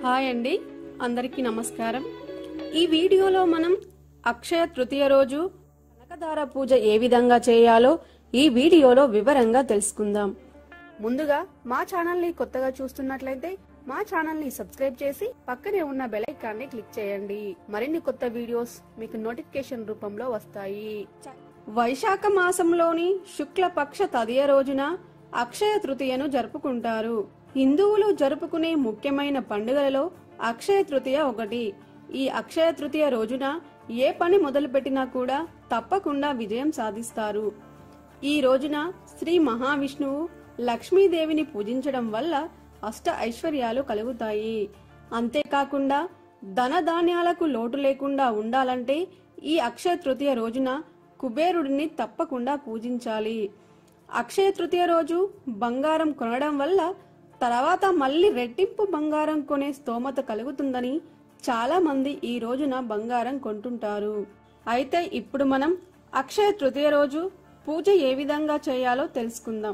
hi అండి అందరికీ నమస్కారం ఈ వీడియోలో మనం అక్షయ తృతీయ రోజు కనకదార పూజ ఏ విధంగా చేయాలో ఈ వీడియోలో వివరంగా తెలుసుకుందాం ముందుగా మా ఛానల్ ని కొత్తగా చూస్తున్నట్లయితే మా ఛానల్ ని సబ్స్క్రైబ్ చేసి పక్కనే ఉన్న బెల్ ఐకాన్ ని క్లిక్ చేయండి మరిన్ని కొత్త వీడియోస్ మీకు నోటిఫికేషన్ రూపంలో వస్తాయి వైశాఖ మాసంలోని శుక్ల పక్ష తదియ రోజున అక్షయ తృతీయను జరుపుకుంటారు హిందువులు జరుపుకునే ముఖ్యమైన పండుగలలో అక్షయ తృతీయ ఒకటి ఈ అక్షయ తృతీయ రోజున ఏ పని మొదలుపెట్టినా కూడా తప్పకుండా విజయం సాధిస్తారు ఈ రోజున శ్రీ మహావిష్ణువు లక్ష్మీదేవిని పూజించడం వల్ల అష్ట ఐశ్వర్యాలు కలుగుతాయి అంతేకాకుండా ధన ధాన్యాలకు లోటు లేకుండా ఉండాలంటే ఈ అక్షయ తృతీయ రోజున కుబేరుడిని తప్పకుండా పూజించాలి అక్షయ తృతీయ రోజు బంగారం కొనడం వల్ల తర్వాత మళ్ళీ రెట్టింపు బంగారం కొనే స్తోమత కలుగుతుందని చాలా మంది ఈ రోజున బంగారం కొంటుంటారు అయితే ఇప్పుడు మనం అక్షయ తృతీయ రోజు పూజ ఏ విధంగా చేయాలో తెలుసుకుందాం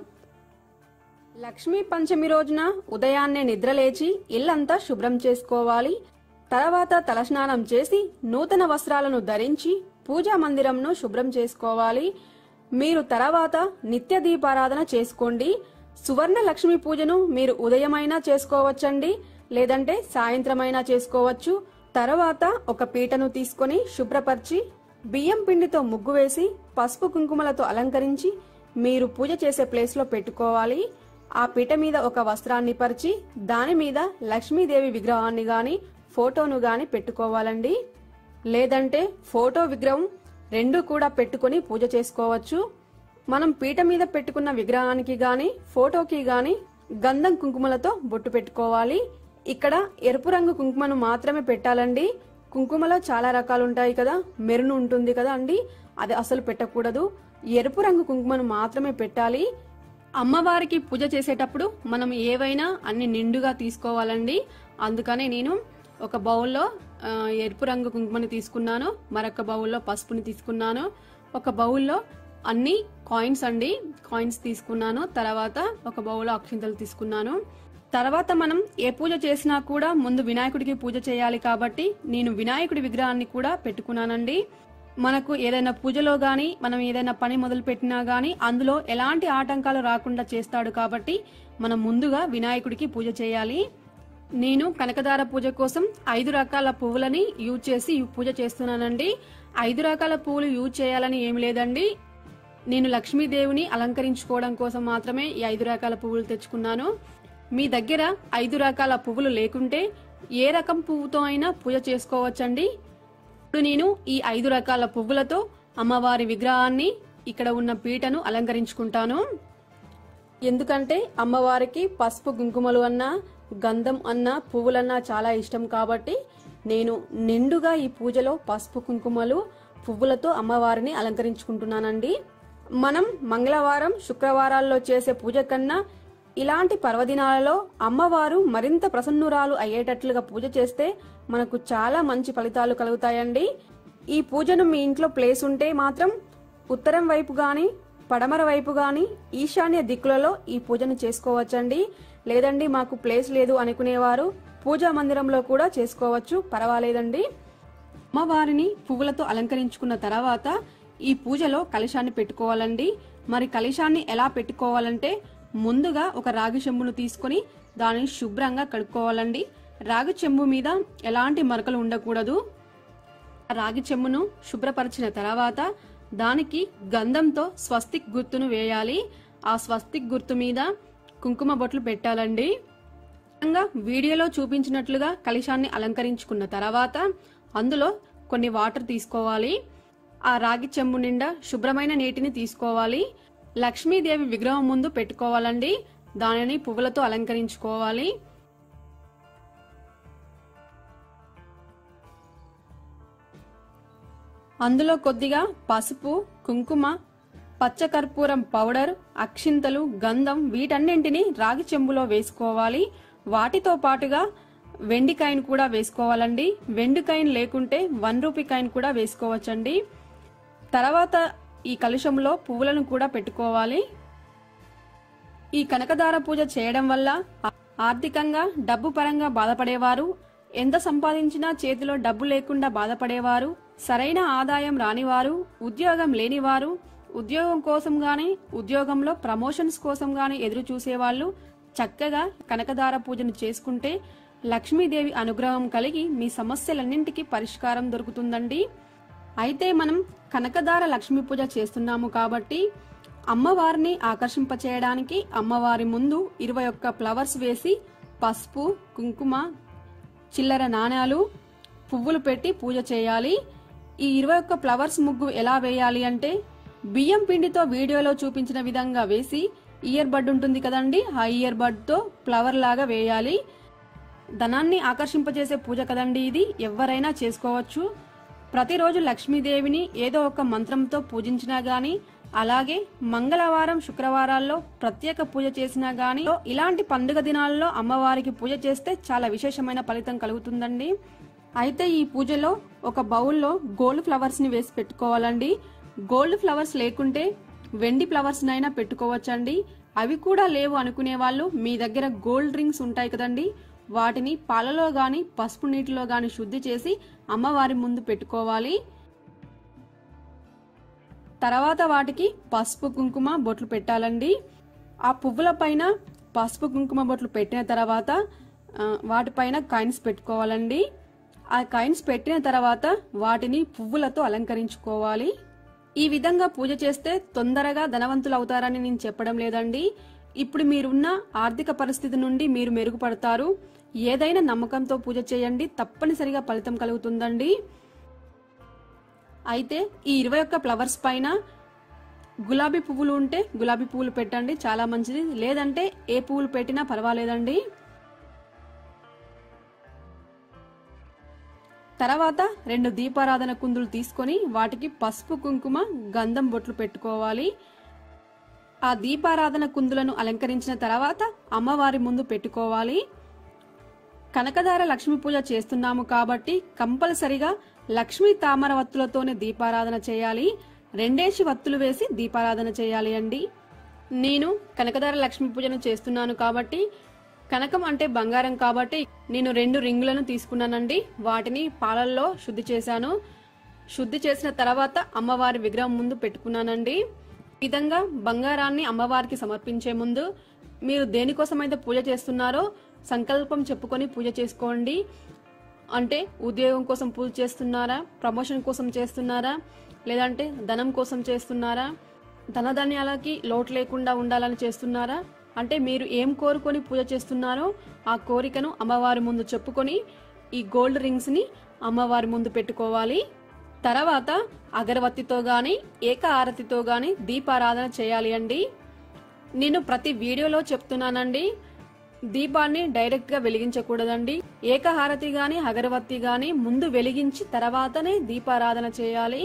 లక్ష్మీ పంచమి రోజున ఉదయాన్నే నిద్రలేచి ఇల్లంతా శుభ్రం చేసుకోవాలి తర్వాత తలస్నానం చేసి నూతన వస్త్రాలను ధరించి పూజా మందిరంను శుభ్రం చేసుకోవాలి మీరు తర్వాత నిత్య దీపారాధన చేసుకోండి సువర్ణ లక్ష్మి పూజను మీరు ఉదయమైనా చేసుకోవచ్చండి లేదంటే సాయంత్రమైనా చేసుకోవచ్చు తర్వాత ఒక పీటను తీసుకొని శుభ్రపరిచి బియ్యం పిండితో ముగ్గు వేసి పసుపు కుంకుమలతో అలంకరించి మీరు పూజ చేసే ప్లేస్ లో పెట్టుకోవాలి ఆ పీట మీద ఒక వస్త్రాన్ని పరిచి దాని మీద లక్ష్మీదేవి విగ్రహాన్ని గాని ఫోటోను గాని పెట్టుకోవాలండి లేదంటే ఫోటో విగ్రహం రెండు కూడా పెట్టుకొని పూజ చేసుకోవచ్చు మనం పీట మీద పెట్టుకున్న విగ్రహానికి గాని ఫోటోకి గాని గంధం కుంకుమలతో బొట్టు పెట్టుకోవాలి ఇక్కడ ఎరుపు రంగు కుంకుమను మాత్రమే పెట్టాలండి కుంకుమలో చాలా రకాలు ఉంటాయి కదా మెరును ఉంటుంది కదా అండి అది అసలు పెట్టకూడదు ఎరుపు రంగు కుంకుమను మాత్రమే పెట్టాలి అమ్మవారికి పూజ చేసేటప్పుడు మనం ఏవైనా అన్ని నిండుగా తీసుకోవాలండి అందుకనే నేను ఒక బౌల్లో ఆ, ఎరుపు రంగు కుంకుమని తీసుకున్నాను మరొక బౌల్లో పసుపుని తీసుకున్నాను ఒక బౌల్లో అన్ని కాయిన్స్ అండి కాయిన్స్ తీసుకున్నాను తర్వాత ఒక బౌల్లో అక్షింతలు తీసుకున్నాను తర్వాత మనం ఏ పూజ చేసినా కూడా ముందు వినాయకుడికి పూజ చేయాలి కాబట్టి నేను వినాయకుడి విగ్రహాన్ని కూడా పెట్టుకున్నానండి మనకు ఏదైనా పూజలో గాని మనం ఏదైనా పని మొదలు పెట్టినా గాని అందులో ఎలాంటి ఆటంకాలు రాకుండా చేస్తాడు కాబట్టి మనం ముందుగా వినాయకుడికి పూజ చేయాలి నేను కనకదార పూజ కోసం ఐదు రకాల పువ్వులని యూజ్ చేసి ఈ పూజ చేస్తున్నానండి ఐదు రకాల పువ్వులు యూజ్ చేయాలని ఏం లేదండి నేను లక్ష్మీదేవిని అలంకరించుకోవడం కోసం మాత్రమే ఈ ఐదు రకాల పువ్వులు తెచ్చుకున్నాను మీ దగ్గర ఐదు రకాల పువ్వులు లేకుంటే ఏ రకం పువ్వుతో అయినా పూజ చేసుకోవచ్చండి ఇప్పుడు నేను ఈ ఐదు రకాల పువ్వులతో అమ్మవారి విగ్రహాన్ని ఇక్కడ ఉన్న పీటను అలంకరించుకుంటాను ఎందుకంటే అమ్మవారికి పసుపు కుంకుమలు అన్నా గంధం అన్నా పువ్వులన్నా చాలా ఇష్టం కాబట్టి నేను నిండుగా ఈ పూజలో పసుపు కుంకుమలు పువ్వులతో అమ్మవారిని అలంకరించుకుంటున్నానండి మనం మంగళవారం శుక్రవారాల్లో చేసే పూజ కన్నా ఇలాంటి పర్వదినాలలో అమ్మవారు మరింత ప్రసన్నురాలు అయ్యేటట్లుగా పూజ చేస్తే మనకు చాలా మంచి ఫలితాలు కలుగుతాయండి ఈ పూజను మీ ఇంట్లో ప్లేస్ ఉంటే మాత్రం ఉత్తరం వైపు గాని పడమర వైపు గాని ఈశాన్య దిక్కులలో ఈ పూజను చేసుకోవచ్చండి లేదండి మాకు ప్లేస్ లేదు అనుకునేవారు పూజా మందిరంలో కూడా చేసుకోవచ్చు పర్వాలేదండి అమ్మవారిని పువ్వులతో అలంకరించుకున్న తర్వాత ఈ పూజలో కలశాన్ని పెట్టుకోవాలండి మరి కలశాన్ని ఎలా పెట్టుకోవాలంటే ముందుగా ఒక రాగి చెంబును తీసుకొని దానిని శుభ్రంగా కడుక్కోవాలండి రాగి చెంబు మీద ఎలాంటి మరకలు ఉండకూడదు ఆ రాగి చెంబును శుభ్రపరిచిన తర్వాత దానికి గంధంతో స్వస్తిక్ గుర్తును వేయాలి ఆ స్వస్తిక్ గుర్తు మీద కుంకుమ బొట్లు పెట్టాలండి విధంగా వీడియోలో చూపించినట్లుగా కలశాన్ని అలంకరించుకున్న తర్వాత అందులో కొన్ని వాటర్ తీసుకోవాలి ఆ రాగి చెంబు నిండా శుభ్రమైన నీటిని తీసుకోవాలి లక్ష్మీదేవి విగ్రహం ముందు పెట్టుకోవాలండి దానిని పువ్వులతో అలంకరించుకోవాలి అందులో కొద్దిగా పసుపు కుంకుమ పచ్చకర్పూరం పౌడర్ అక్షింతలు గంధం వీటన్నింటినీ రాగి చెంబులో వేసుకోవాలి వాటితో పాటుగా వెండి కాయిన్ కూడా వేసుకోవాలండి వెండి కాయిన్ లేకుంటే వన్ రూపీ కాయిన్ కూడా వేసుకోవచ్చండి తర్వాత ఈ కలుషంలో పువ్వులను కూడా పెట్టుకోవాలి ఈ కనకదార పూజ చేయడం వల్ల ఆర్థికంగా డబ్బు పరంగా బాధపడేవారు ఎంత సంపాదించినా చేతిలో డబ్బు లేకుండా బాధపడేవారు సరైన ఆదాయం రానివారు ఉద్యోగం లేనివారు ఉద్యోగం కోసం గాని ఉద్యోగంలో ప్రమోషన్స్ కోసం గాని ఎదురు చూసేవాళ్ళు చక్కగా కనకదార పూజను చేసుకుంటే లక్ష్మీదేవి అనుగ్రహం కలిగి మీ సమస్యలన్నింటికీ పరిష్కారం దొరుకుతుందండి అయితే మనం కనకదార లక్ష్మీ పూజ చేస్తున్నాము కాబట్టి అమ్మవారిని ఆకర్షింపచేయడానికి అమ్మవారి ముందు ఇరవై ఒక్క ఫ్లవర్స్ వేసి పసుపు కుంకుమ చిల్లర నాణాలు పువ్వులు పెట్టి పూజ చేయాలి ఈ ఇరవై ఒక్క ఫ్లవర్స్ ముగ్గు ఎలా వేయాలి అంటే బియ్యం పిండితో వీడియోలో చూపించిన విధంగా వేసి ఇయర్ బడ్ ఉంటుంది కదండి ఆ ఇయర్ బడ్ తో ఫ్లవర్ లాగా వేయాలి ధనాన్ని ఆకర్షింపజేసే పూజ కదండి ఇది ఎవరైనా చేసుకోవచ్చు ప్రతిరోజు లక్ష్మీదేవిని ఏదో ఒక మంత్రంతో పూజించినా గాని అలాగే మంగళవారం శుక్రవారాల్లో ప్రత్యేక పూజ చేసినా గాని ఇలాంటి పండుగ దినాల్లో అమ్మవారికి పూజ చేస్తే చాలా విశేషమైన ఫలితం కలుగుతుందండి అయితే ఈ పూజలో ఒక బౌల్లో గోల్డ్ ఫ్లవర్స్ ని వేసి పెట్టుకోవాలండి గోల్డ్ ఫ్లవర్స్ లేకుంటే వెండి ఫ్లవర్స్ నైనా పెట్టుకోవచ్చండి అవి కూడా లేవు అనుకునే వాళ్ళు మీ దగ్గర గోల్డ్ రింగ్స్ ఉంటాయి కదండి వాటిని పాలలో గాని పసుపు నీటిలో గాని శుద్ధి చేసి అమ్మవారి ముందు పెట్టుకోవాలి తర్వాత వాటికి పసుపు కుంకుమ బొట్లు పెట్టాలండి ఆ పువ్వుల పైన పసుపు కుంకుమ బొట్లు పెట్టిన తర్వాత ఆ, వాటిపైన కాయిన్స్ పెట్టుకోవాలండి ఆ కాయిన్స్ పెట్టిన తర్వాత వాటిని పువ్వులతో అలంకరించుకోవాలి ఈ విధంగా పూజ చేస్తే తొందరగా ధనవంతులు అవుతారని నేను చెప్పడం లేదండి ఇప్పుడు మీరున్న ఆర్థిక పరిస్థితి నుండి మీరు మెరుగుపడతారు ఏదైనా నమ్మకంతో పూజ చేయండి తప్పనిసరిగా ఫలితం కలుగుతుందండి అయితే ఈ ఇరవై ఒక్క ఫ్లవర్స్ పైన గులాబీ పువ్వులు ఉంటే గులాబీ పువ్వులు పెట్టండి చాలా మంచిది లేదంటే ఏ పువ్వులు పెట్టినా పర్వాలేదండి తర్వాత రెండు దీపారాధన కుందులు తీసుకొని వాటికి పసుపు కుంకుమ గంధం బొట్లు పెట్టుకోవాలి ఆ దీపారాధన కుందులను అలంకరించిన తర్వాత అమ్మవారి ముందు పెట్టుకోవాలి కనకదార లక్ష్మీ పూజ చేస్తున్నాము కాబట్టి కంపల్సరిగా లక్ష్మీ తామర వత్తులతోనే దీపారాధన చేయాలి రెండేసి వత్తులు వేసి దీపారాధన చేయాలి అండి నేను కనకదార లక్ష్మీ పూజను చేస్తున్నాను కాబట్టి కనకం అంటే బంగారం కాబట్టి నేను రెండు రింగులను తీసుకున్నానండి వాటిని పాలల్లో శుద్ధి చేశాను శుద్ధి చేసిన తర్వాత అమ్మవారి విగ్రహం ముందు పెట్టుకున్నానండి ఈ విధంగా బంగారాన్ని అమ్మవారికి సమర్పించే ముందు మీరు దేనికోసమైతే పూజ చేస్తున్నారో సంకల్పం చెప్పుకొని పూజ చేసుకోండి అంటే ఉద్యోగం కోసం పూజ చేస్తున్నారా ప్రమోషన్ కోసం చేస్తున్నారా లేదంటే ధనం కోసం చేస్తున్నారా ధనధాన్యాలకి లోటు లేకుండా ఉండాలని చేస్తున్నారా అంటే మీరు ఏం కోరుకొని పూజ చేస్తున్నారో ఆ కోరికను అమ్మవారి ముందు చెప్పుకొని ఈ గోల్డ్ రింగ్స్ ని అమ్మవారి ముందు పెట్టుకోవాలి తర్వాత అగరవత్తితో గాని ఏక ఆరతితో గాని దీపారాధన చేయాలి అండి నేను ప్రతి వీడియోలో చెప్తున్నానండి దీపాన్ని డైరెక్ట్ గా వెలిగించకూడదండి ఏకహారతి గాని అగరవత్తి గాని ముందు వెలిగించి తర్వాతనే దీపారాధన చేయాలి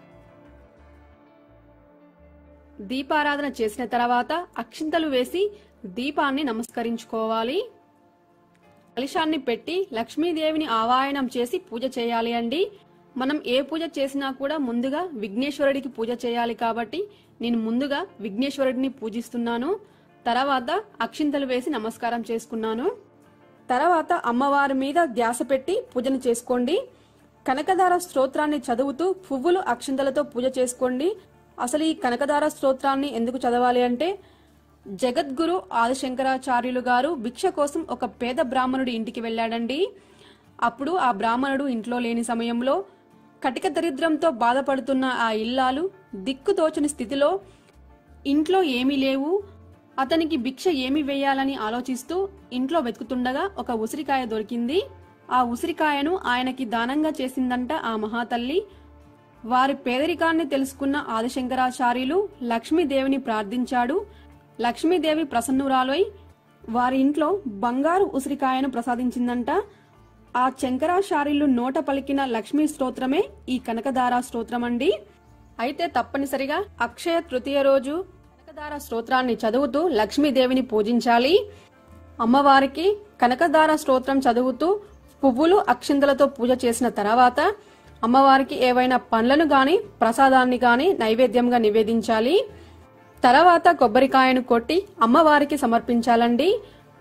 దీపారాధన చేసిన తర్వాత అక్షింతలు వేసి దీపాన్ని నమస్కరించుకోవాలి కలశాన్ని పెట్టి లక్ష్మీదేవిని ఆవాహనం చేసి పూజ చేయాలి అండి మనం ఏ పూజ చేసినా కూడా ముందుగా విఘ్నేశ్వరుడికి పూజ చేయాలి కాబట్టి నేను ముందుగా విఘ్నేశ్వరుడిని పూజిస్తున్నాను తర్వాత అక్షింతలు వేసి నమస్కారం చేసుకున్నాను తర్వాత అమ్మవారి మీద ధ్యాస పెట్టి పూజను చేసుకోండి కనకదార స్తోత్రాన్ని చదువుతూ పువ్వులు అక్షింతలతో పూజ చేసుకోండి అసలు ఈ కనకదార స్తోత్రాన్ని ఎందుకు చదవాలి అంటే జగద్గురు ఆదిశంకరాచార్యులు గారు భిక్ష కోసం ఒక పేద బ్రాహ్మణుడి ఇంటికి వెళ్ళాడండి అప్పుడు ఆ బ్రాహ్మణుడు ఇంట్లో లేని సమయంలో కటిక దరిద్రంతో బాధపడుతున్న ఆ ఇల్లాలు దిక్కుతోచని స్థితిలో ఇంట్లో ఏమీ లేవు అతనికి భిక్ష ఏమి వేయాలని ఆలోచిస్తూ ఇంట్లో వెతుకుతుండగా ఒక ఉసిరికాయ దొరికింది ఆ ఉసిరికాయను ఆయనకి దానంగా చేసిందంట ఆ మహాతల్లి వారి పేదరికాన్ని తెలుసుకున్న ఆదిశంకరాచార్యులు లక్ష్మీదేవిని ప్రార్థించాడు లక్ష్మీదేవి ప్రసన్నురాలై వారి ఇంట్లో బంగారు ఉసిరికాయను ప్రసాదించిందంట ఆ శంకరాచార్యులు నోట పలికిన లక్ష్మీ స్తోత్రమే ఈ కనకదార స్తోత్రం అండి అయితే తప్పనిసరిగా అక్షయ తృతీయ రోజు కనకదార స్తోత్రాన్ని చదువుతూ లక్ష్మీదేవిని పూజించాలి అమ్మవారికి కనకదార స్తోత్రం చదువుతూ పువ్వులు అక్షింతలతో పూజ చేసిన తర్వాత అమ్మవారికి ఏవైనా పండ్లను గాని ప్రసాదాన్ని గాని నైవేద్యంగా నివేదించాలి తర్వాత కొబ్బరికాయను కొట్టి అమ్మవారికి సమర్పించాలండి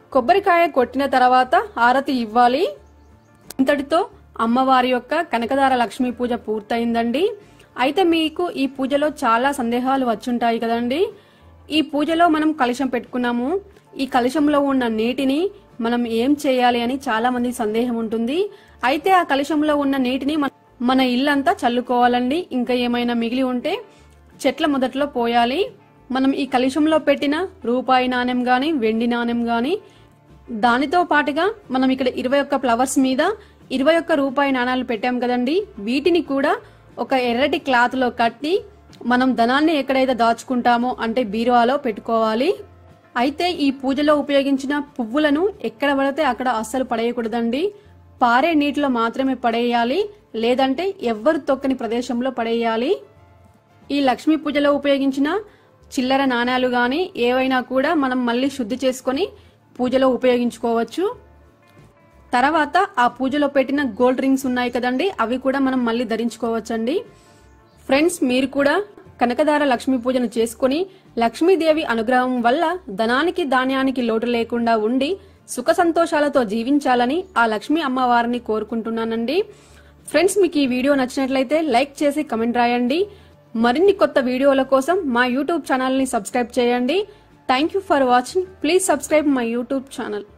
కొబ్బరికాయ కొట్టిన తర్వాత హారతి ఇవ్వాలి ఇంతటితో అమ్మవారి యొక్క కనకదార లక్ష్మీ పూజ పూర్తయిందండి అయితే మీకు ఈ పూజలో చాలా సందేహాలు వచ్చుంటాయి కదండి ఈ పూజలో మనం కలశం పెట్టుకున్నాము ఈ కలశంలో ఉన్న నీటిని మనం ఏం చేయాలి అని చాలా మంది సందేహం ఉంటుంది అయితే ఆ కలశంలో ఉన్న నీటిని మన- మన ఇల్లంతా చల్లుకోవాలండి ఇంకా ఏమైనా మిగిలి ఉంటే చెట్ల మొదట్లో పోయాలి మనం ఈ కలశంలో పెట్టిన రూపాయి నాణెం గాని వెండి నాణెం గాని దానితో పాటుగా మనం ఇక్కడ ఇరవై ఒక్క ఫ్లవర్స్ మీద ఇరవై ఒక్క రూపాయి నాణాలు పెట్టాం కదండి వీటిని కూడా ఒక ఎర్రటి క్లాత్ లో కట్టి మనం ధనాన్ని ఎక్కడైతే దాచుకుంటామో అంటే బీరువాలో పెట్టుకోవాలి అయితే ఈ పూజలో ఉపయోగించిన పువ్వులను ఎక్కడ పడితే అక్కడ అస్సలు పడేయకూడదండి పారే నీటిలో మాత్రమే పడేయాలి లేదంటే ఎవ్వరు తొక్కని ప్రదేశంలో పడేయాలి ఈ లక్ష్మీ పూజలో ఉపయోగించిన చిల్లర నాణాలు గాని ఏవైనా కూడా మనం మళ్ళీ శుద్ధి చేసుకొని పూజలో ఉపయోగించుకోవచ్చు తర్వాత ఆ పూజలో పెట్టిన గోల్డ్ రింగ్స్ ఉన్నాయి కదండి అవి కూడా మనం మళ్ళీ ధరించుకోవచ్చండి ఫ్రెండ్స్ మీరు కూడా కనకదార లక్ష్మీ పూజను చేసుకుని లక్ష్మీదేవి అనుగ్రహం వల్ల ధనానికి ధాన్యానికి లోటు లేకుండా ఉండి సుఖ సంతోషాలతో జీవించాలని ఆ లక్ష్మీ అమ్మవారిని కోరుకుంటున్నానండి ఫ్రెండ్స్ మీకు ఈ వీడియో నచ్చినట్లయితే లైక్ చేసి కమెంట్ రాయండి మరిన్ని కొత్త వీడియోల కోసం మా యూట్యూబ్ ఛానల్ ని సబ్స్క్రైబ్ చేయండి thank you for watching please subscribe my YouTube channel